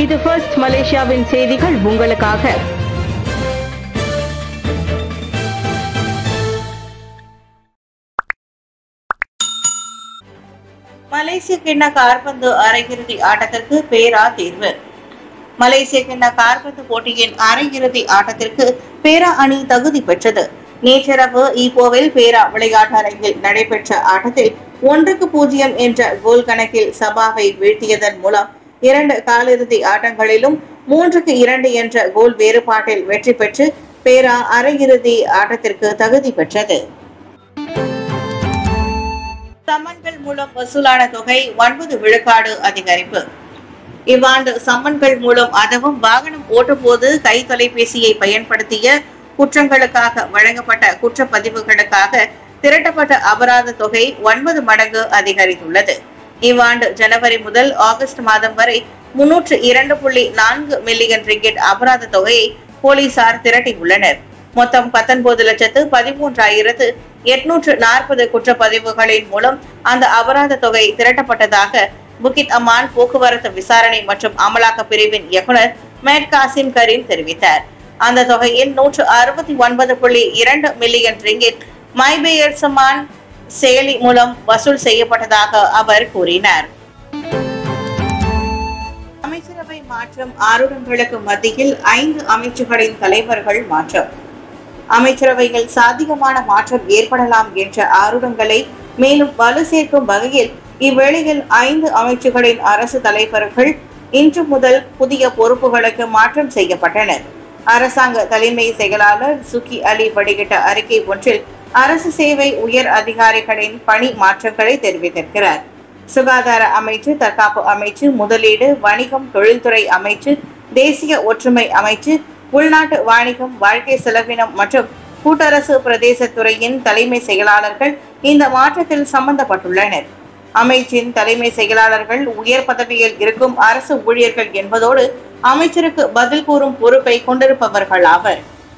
இது ஃபர்ஸ்ட் மலேசியாவின் செய்திகள் உங்களுக்காக மலேசிய கிண்ண காற்பந்து அரையிறுதி ஆட்டத்திற்கு பேரா தேர்வு மலேசிய கிண்ண காற்பந்து போட்டியின் அரையிறுதி ஆட்டத்திற்கு பேரா அணி தகுதி பெற்றது நேற்றிரவு ஈப்போவில் பேரா விளையாட்டரங்கில் நடைபெற்ற ஆட்டத்தில் ஒன்றுக்கு பூஜ்ஜியம் என்ற கோல் கணக்கில் சபாவை வீழ்த்தியதன் மூலம் இரண்டு காலிறுதி ஆட்டங்களிலும் மூன்றுக்கு இரண்டு என்ற கோல் வேறுபாட்டில் வெற்றி பெற்று பேரா அரையிறுதி ஆட்டத்திற்கு தகுதி பெற்றது சம்மன்கள் மூலம் வசூலான தொகை ஒன்பது விழுக்காடு அதிகரிப்பு இவ்வாண்டு சம்மன்கள் மூலம் அதுவும் வாகனம் ஓட்டும்போது கை தொலைபேசியை பயன்படுத்திய குற்றங்களுக்காக வழங்கப்பட்ட குற்றப்பதிவுகளுக்காக திரட்டப்பட்ட அபராத தொகை ஒன்பது மடங்கு அதிகரித்துள்ளது இவ்வாண்டு ஜனவரி முதல் ஆகஸ்ட் மாதம் வரை முன்னூற்று இரண்டு புள்ளி நான்கு மில்லியன் ரிங்கெட் அபராத தொகையை போலீசார் திரட்டியுள்ளனர் மொத்தம் பத்தொன்பது லட்சத்து பதிமூன்றாயிரத்து எட்நூற்று நாற்பது குற்றப்பதிவுகளின் மூலம் அந்த அபராத தொகை திரட்டப்பட்டதாக புகித் அமான் போக்குவரத்து விசாரணை மற்றும் அமலாக்க பிரிவின் இயக்குனர் மேட் காசிம் கரீம் தெரிவித்தார் அந்த தொகையில் நூற்று அறுபத்தி ஒன்பது புள்ளி இரண்டு மில்லியன் ரிங்கிட் மைபேயர் சமான் செயலி மூலம் வசூல் செய்யப்பட்டதாக அவர் கூறினார் அமைச்சரவை மாற்றம் ஆறுடங்களுக்கு மத்தியில் ஐந்து அமைச்சுகளின் தலைவர்கள் மாற்றம் அமைச்சரவையில் சாத்தியமான மாற்றம் ஏற்படலாம் என்ற ஆருடங்களை மேலும் வலு சேர்க்கும் வகையில் இவ்வேளையில் ஐந்து அமைச்சுகளின் அரசு தலைவர்கள் இன்று முதல் புதிய பொறுப்புகளுக்கு மாற்றம் செய்யப்பட்டனர் அரசாங்க தலைமை செயலாளர் சுகி அலி வெளியிட்ட அறிக்கை ஒன்றில் அரசு சேவை உயர் அதிகாரிகளின் பணி மாற்றங்களை தெரிவித்திருக்கிறார் சுகாதார அமைச்சு தற்காப்பு அமைச்சு முதலீடு வணிகம் தொழில்துறை அமைச்சு தேசிய ஒற்றுமை அமைச்சு உள்நாட்டு வாணிகம் வாழ்க்கை செலவினம் மற்றும் கூட்டரசு பிரதேச துறையின் தலைமை செயலாளர்கள் இந்த மாற்றத்தில் சம்பந்தப்பட்டுள்ளனர் அமைச்சின் தலைமை செயலாளர்கள் உயர் பதவியில் இருக்கும் அரசு ஊழியர்கள் என்பதோடு அமைச்சருக்கு பதில் கூறும் பொறுப்பை கொண்டிருப்பவர்கள் ஆவர்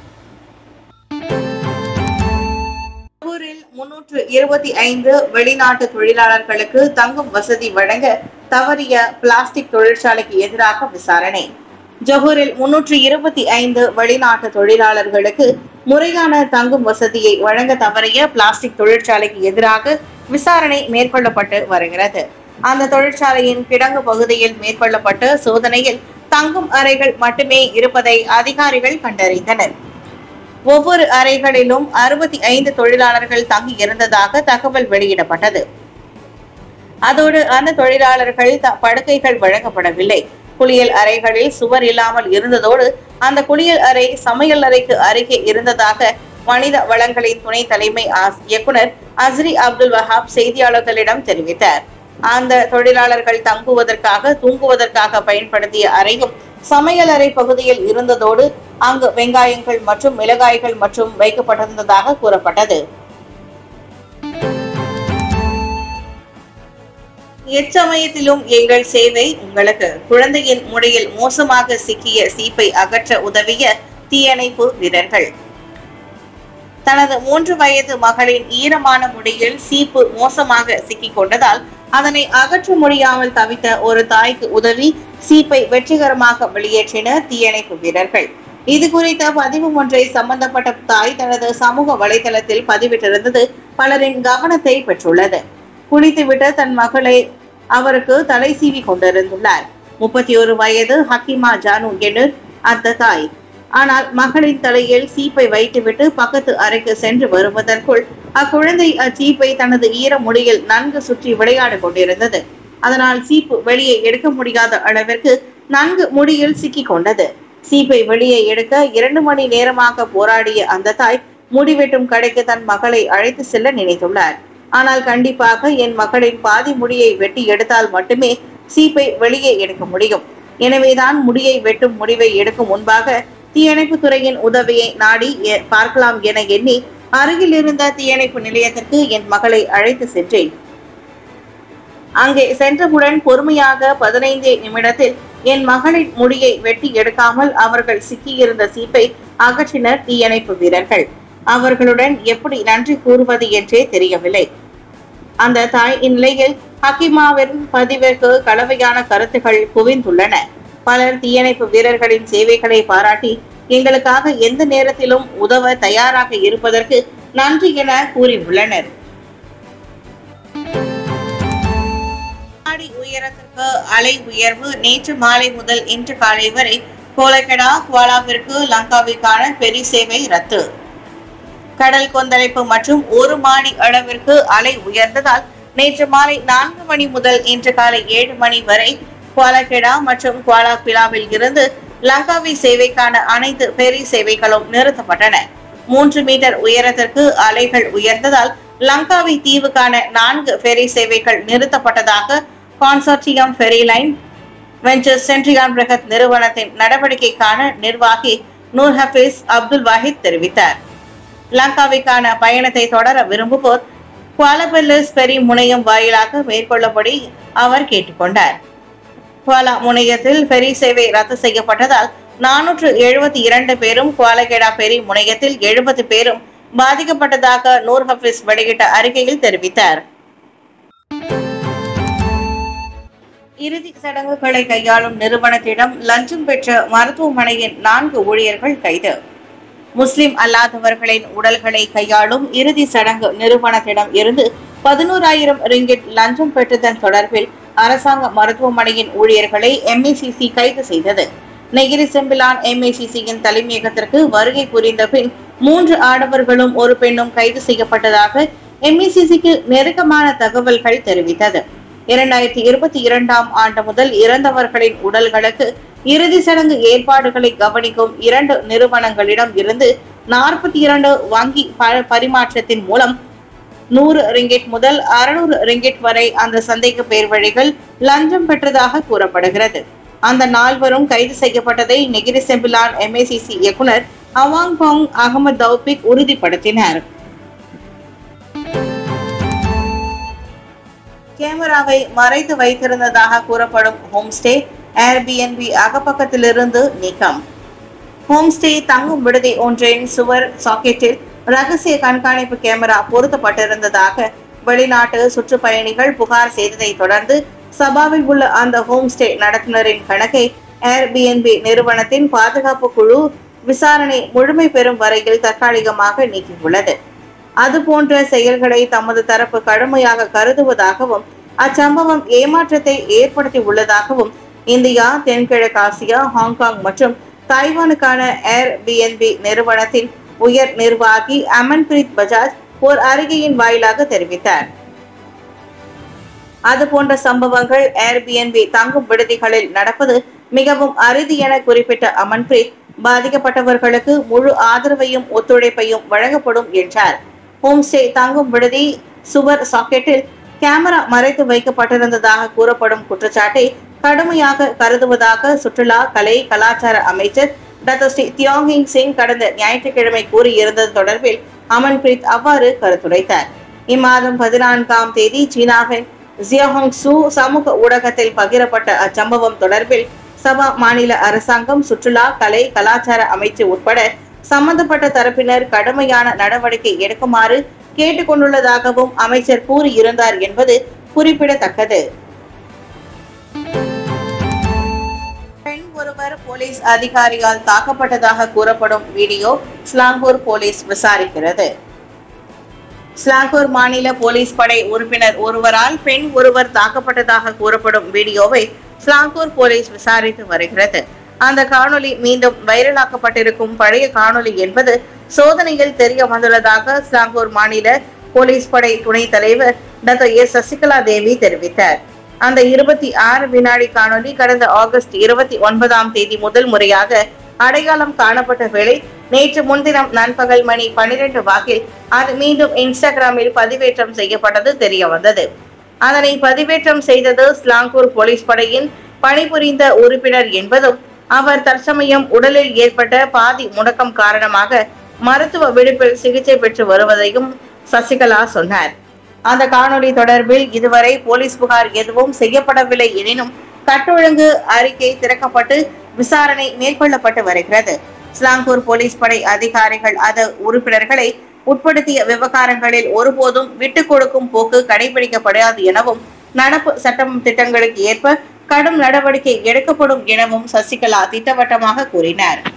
ஊரில் முன்னூற்று இருபத்தி ஐந்து வெளிநாட்டு தொழிலாளர்களுக்கு தங்கும் வசதி வழங்க தவறிய பிளாஸ்டிக் தொழிற்சாலைக்கு எதிராக விசாரணை ஜொஹூரில் முன்னூற்று இருபத்தி ஐந்து வெளிநாட்டு தொழிலாளர்களுக்கு முறையான தங்கும் வசதியை வழங்க தவறிய பிளாஸ்டிக் தொழிற்சாலைக்கு எதிராக விசாரணை மேற்கொள்ளப்பட்டு வருகிறது அந்த தொழிற்சாலையின் கிடங்கு பகுதியில் மேற்கொள்ளப்பட்ட சோதனையில் தங்கும் அறைகள் மட்டுமே இருப்பதை அதிகாரிகள் கண்டறிந்தனர் ஒவ்வொரு அறைகளிலும் அறுபத்தி ஐந்து தொழிலாளர்கள் தங்கி இருந்ததாக தகவல் வெளியிடப்பட்டது அதோடு அந்த தொழிலாளர்கள் த- படுக்கைகள் வழங்கப்படவில்லை குளியல் அறைகளில் சுவர் இல்லாமல் இருந்ததோடு அந்த குளியல் அறை சமையல் அறைக்கு அருகே இருந்ததாக மனித வளங்களின் துணை தலைமை ஆஸ்- இயக்குனர் அஸ்ரி அப்துல் வஹாப் செய்தியாளர்களிடம் தெரிவித்தார் அந்த தொழிலாளர்கள் தங்குவதற்காக தூங்குவதற்காக பயன்படுத்திய அறையும் சமையலறை பகுதியில் இருந்ததோடு அங்கு வெங்காயங்கள் மற்றும் மிளகாய்கள் மற்றும் வைக்கப்பட்டிருந்ததாக கூறப்பட்டது எச்சமயத்திலும் எங்கள் சேவை உங்களுக்கு குழந்தையின் முடையில் மோசமாக சிக்கிய சீப்பை அகற்ற உதவிய தீயணைப்பு வீரர்கள் தனது மூன்று வயது மகளின் ஈரமான முடியில் சீப்பு மோசமாக சிக்கிக் கொண்டதால் அதனை அகற்ற முடியாமல் தவித்த ஒரு தாய்க்கு உதவி சீப்பை வெற்றிகரமாக வெளியேற்றினர் தீயணைப்பு வீரர்கள் இது குறித்த பதிவு ஒன்றை சம்பந்தப்பட்ட தாய் தனது சமூக வலைதளத்தில் பதிவிட்டிருந்தது பலரின் கவனத்தை பெற்றுள்ளது குளித்துவிட்டு தன் மகளை அவருக்கு தலை சீவி கொண்டிருந்துள்ளார் முப்பத்தி ஒரு வயது ஹக்கிமா ஜானு எனுர் அந்த தாய் ஆனால் மகளின் தலையில் சீப்பை வைத்துவிட்டு பக்கத்து அறைக்கு சென்று வருவதற்குள் அக்குழந்தை அச்சீப்பை தனது ஈர முடியில் நன்கு சுற்றி விளையாடிக் கொண்டிருந்தது அதனால் சீப்பு வெளியே எடுக்க முடியாத அளவிற்கு நன்கு முடியில் சிக்கிக் கொண்டது சீப்பை வெளியே எடுக்க இரண்டு மணி நேரமாக போராடிய அந்த தாய் முடிவெட்டும் கடைக்கு தன் மகளை அழைத்து செல்ல நினைத்துள்ளார் ஆனால் கண்டிப்பாக என் மகளின் பாதி முடியை வெட்டி எடுத்தால் மட்டுமே சீப்பை வெளியே எடுக்க முடியும் எனவேதான் முடியை வெட்டும் முடிவை எடுக்கும் முன்பாக தீயணைப்பு துறையின் உதவியை நாடி எ- பார்க்கலாம் என எண்ணி அருகில் இருந்த தீயணைப்பு நிலையத்திற்கு என் மகளை அழைத்து சென்றேன் அங்கே சென்றவுடன் பொறுமையாக பதினைந்தே நிமிடத்தில் என் மகளின் முடியை வெட்டி எடுக்காமல் அவர்கள் சிக்கியிருந்த சீப்பை அகற்றினர் தீயணைப்பு வீரர்கள் அவர்களுடன் எப்படி நன்றி கூறுவது என்றே தெரியவில்லை அந்த தாய் இந்நிலையில் ஹக்கிமாவின் பதிவிற்கு கலவையான கருத்துகள் குவிந்துள்ளன பலர் தீயணைப்பு வீரர்களின் சேவைகளை பாராட்டி எங்களுக்காக எந்த நேரத்திலும் உதவ தயாராக இருப்பதற்கு நன்றி என கூறியுள்ளனர் அடி உயரத்திற்கு அலை உயர்வு நேற்று மாலை முதல் இன்று காலை வரை கோலக்கடா குவாலாவிற்கு லங்காவிற்கான பெரி சேவை ரத்து கடல் கொந்தளிப்பு மற்றும் ஒரு மாடி அளவிற்கு அலை உயர்ந்ததால் நேற்று மாலை நான்கு மணி முதல் இன்று காலை ஏழு மணி வரை குவாலகெடா மற்றும் குவாலாபிலாவில் இருந்து லங்காவி சேவைக்கான அனைத்து பெரி சேவைகளும் நிறுத்தப்பட்டன மூன்று மீட்டர் உயரத்திற்கு அலைகள் உயர்ந்ததால் லங்காவி தீவுக்கான நான்கு ஃபெரி சேவைகள் நிறுத்தப்பட்டதாக கான்சோர்டியம் ஃபெரி லைன் வெஞ்சர் சென்ட்ரியான் பிரகத் நிறுவனத்தின் நடவடிக்கைக்கான நிர்வாகி நூர் ஹபீஸ் அப்துல் வாஹித் தெரிவித்தார் லங்காவிற்கான பயணத்தை தொடர விரும்புவோர் குவாலபெல்லஸ் பெரி முனையம் வாயிலாக மேற்கொள்ளபடி அவர் கேட்டுக்கொண்டார் குவாலா முனையத்தில் ஃபெரி சேவை ரத்து செய்யப்பட்டதால் நானூற்று எழுபத்தி இரண்டு பேரும் குவாலகெடா பெரி முனையத்தில் எழுபது பேரும் பாதிக்கப்பட்டதாக நூர் ஹபீஸ் வெளியிட்ட அறிக்கையில் தெரிவித்தார் இறுதி சடங்குகளை கையாளும் நிறுவனத்திடம் லஞ்சம் பெற்ற மருத்துவமனையின் நான்கு ஊழியர்கள் கைது முஸ்லிம் அல்லாதவர்களின் உடல்களை கையாளும் இறுதி சடங்கு நிறுவனத்திடம் இருந்து பதினோராயிரம் ரிங்கிட் லஞ்சம் பெற்றதன் தொடர்பில் அரசாங்க மருத்துவமனையின் ஊழியர்களை எம்ஏசிசி கைது செய்தது நெகிரி செம்பிலான் எம்ஏசிசியின் தலைமையகத்திற்கு வருகை புரிந்த பின் மூன்று ஆடவர்களும் ஒரு பெண்ணும் கைது செய்யப்பட்டதாக எம்ஏசிசிக்கு நெருக்கமான தகவல்கள் தெரிவித்தது இரண்டாயிரத்தி இருபத்தி இரண்டாம் ஆண்டு முதல் இறந்தவர்களின் உடல்களுக்கு இறுதி சடங்கு ஏற்பாடுகளை கவனிக்கும் இரண்டு நிறுவனங்களிடம் இருந்து நாற்பத்தி இரண்டு வங்கி ப- பரிமாற்றத்தின் மூலம் நூறு ரிங்கெட் முதல் அறுநூறு ரிங்கெட் வரை அந்த சந்தேக பேர் வழிகள் லஞ்சம் பெற்றதாக கூறப்படுகிறது அந்த நால்வரும் கைது செய்யப்பட்டதை நெகிரி செம்பிலான் எம்ஏசிசி இயக்குனர் அவாங் பாங் அகமது தௌபிக் உறுதிப்படுத்தினார் கேமராவை மறைத்து வைத்திருந்ததாக கூறப்படும் ஹோம்ஸ்டே ஏர்பிஎன்பி அகப்பக்கத்திலிருந்து நீக்கம் ஹோம்ஸ்டே தங்கும் விடுதி ஒன்றின் சுவர் சாக்கெட்டில் ரகசிய கண்காணிப்பு கேமரா பொருத்தப்பட்டிருந்ததாக வெளிநாட்டு சுற்றுப்பயணிகள் புகார் செய்ததை தொடர்ந்து சபாவில் உள்ள அந்த ஹோம்ஸ்டே நடத்துனரின் கணக்கை ஏர்பிஎன்பி நிறுவனத்தின் பாதுகாப்பு குழு விசாரணை முழுமை பெறும் வரையில் தற்காலிகமாக நீக்கியுள்ளது அது போன்ற செயல்களை தமது தரப்பு கடுமையாக கருதுவதாகவும் அச்சம்பவம் ஏமாற்றத்தை ஏற்படுத்தி உள்ளதாகவும் இந்தியா தென்கிழக்காசியா ஹாங்காங் மற்றும் தாய்வானுக்கான ஏர் பிஎன்பி நிறுவனத்தின் உயர் நிர்வாகி அமன்பிரீத் பஜாஜ் ஓர் அறிக்கையின் வாயிலாக தெரிவித்தார் அது போன்ற சம்பவங்கள் ஏர்பிஎன்பி தங்கும் விடுதிகளில் நடப்பது மிகவும் அரிது என குறிப்பிட்ட அமன்பிரீத் பாதிக்கப்பட்டவர்களுக்கு முழு ஆதரவையும் ஒத்துழைப்பையும் வழங்கப்படும் என்றார் ஹோம்ஸ்டே தங்கும் விடுதி சுவர் சாக்கெட்டில் கேமரா மறைத்து வைக்கப்பட்டிருந்ததாக கூறப்படும் குற்றச்சாட்டை கடுமையாக கருதுவதாக சுற்றுலா கலை கலாச்சார அமைச்சர் டாக்டர் ஸ்ரீ தியோங்கிங் சிங் கடந்த ஞாயிற்றுக்கிழமை கூறியிருந்தது தொடர்பில் அமன்பிரீத் அவ்வாறு கருத்துரைத்தார் இம்மாதம் பதினான்காம் தேதி சீனாவின் ஜியாஹோங் சூ சமூக ஊடகத்தில் பகிரப்பட்ட அச்சம்பவம் தொடர்பில் சபா மாநில அரசாங்கம் சுற்றுலா கலை கலாச்சார அமைச்சு உட்பட சம்பந்தப்பட்ட தரப்பினர் கடுமையான நடவடிக்கை எடுக்குமாறு கேட்டுக்கொண்டுள்ளதாகவும் அமைச்சர் கூறியிருந்தார் என்பது குறிப்பிடத்தக்கது பெண் ஒருவர் போலீஸ் அதிகாரியால் தாக்கப்பட்டதாக கூறப்படும் வீடியோ ஸ்லாங்கூர் போலீஸ் விசாரிக்கிறது ஸ்லாங்கூர் மாநில போலீஸ் படை உறுப்பினர் ஒருவரால் பெண் ஒருவர் தாக்கப்பட்டதாக கூறப்படும் வீடியோவை ஸ்லாங்கூர் போலீஸ் விசாரித்து வருகிறது அந்த காணொளி மீண்டும் வைரலாக்கப்பட்டிருக்கும் பழைய காணொளி என்பது சோதனையில் தெரிய வந்துள்ளதாக ஸ்லாங்கூர் மாநில போலீஸ் படை துணைத் தலைவர் டாக்டர் எஸ் சசிகலா தேவி தெரிவித்தார் அந்த இருபத்தி ஆறு வினாடி காணொளி கடந்த ஆகஸ்ட் இருபத்தி ஒன்பதாம் தேதி முதல் முறையாக அடையாளம் காணப்பட்ட வேளை நேற்று முன்தினம் நண்பகல் மணி பன்னிரண்டு வாக்கில் அது மீண்டும் இன்ஸ்டாகிராமில் பதிவேற்றம் செய்யப்பட்டது தெரிய வந்தது அதனை பதிவேற்றம் செய்தது ஸ்லாங்கூர் போலீஸ் படையின் பணிபுரிந்த உறுப்பினர் என்பதும் அவர் தற்சமயம் உடலில் ஏற்பட்ட பாதி முடக்கம் காரணமாக மருத்துவ விடுப்பில் சிகிச்சை பெற்று வருவதையும் சசிகலா சொன்னார் அந்த காணொளி தொடர்பில் இதுவரை போலீஸ் புகார் எதுவும் செய்யப்படவில்லை எனினும் கட்டொழுங்கு அறிக்கை திறக்கப்பட்டு விசாரணை மேற்கொள்ளப்பட்டு வருகிறது ஸ்லாங்கூர் போலீஸ் படை அதிகாரிகள் அது உறுப்பினர்களை உட்படுத்திய விவகாரங்களில் ஒருபோதும் விட்டுக் கொடுக்கும் போக்கு கடைபிடிக்கப்படாது எனவும் நடப்பு சட்டம் திட்டங்களுக்கு ஏற்ப கடும் நடவடிக்கை எடுக்கப்படும் எனவும் சசிகலா திட்டவட்டமாக கூறினார்